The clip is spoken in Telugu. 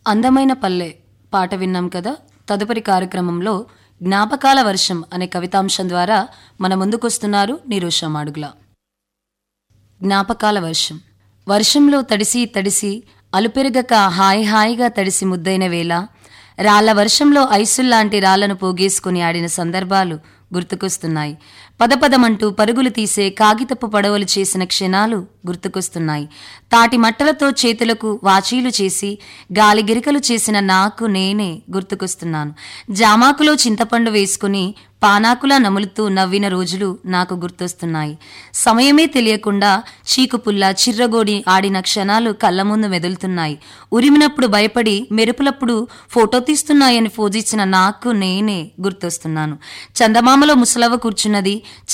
అందమైన పల్లె పాట విన్నాం కదా తదుపరి కార్యక్రమంలో జ్ఞాపకాల వర్షం అనే కవితాంశం ద్వారా మన ముందుకొస్తున్నారు నిరూష మాడుగుల జ్ఞాపకాల వర్షం వర్షంలో తడిసి తడిసి అలుపెరగక హాయి హాయిగా తడిసి ముద్దైన వేళ రాళ్ల వర్షంలో ఐసుల్లాంటి రాళ్లను పోగేసుకుని ఆడిన సందర్భాలు గుర్తుకొస్తున్నాయి పదపదమంటూ పరుగులు తీసే కాగితపు పడవలు చేసిన క్షణాలు గుర్తుకొస్తున్నాయి తాటి మట్టలతో చేతులకు వాచీలు చేసి గాలి గిరికలు చేసిన నాకు నేనే గుర్తుకొస్తున్నాను జామాకులో చింతపండు వేసుకుని పానాకులా నములుతూ నవ్విన రోజులు నాకు గుర్తొస్తున్నాయి సమయమే తెలియకుండా చీకుపుల్ల చిర్రగోడి ఆడిన క్షణాలు కళ్ళ ముందు మెదులుతున్నాయి ఉరిమినప్పుడు భయపడి మెరుపులప్పుడు ఫోటో తీస్తున్నాయని ఫోజిచ్చిన నాకు నేనే గుర్తొస్తున్నాను చందమామలో ముసలవ్వ కూర్చున్నది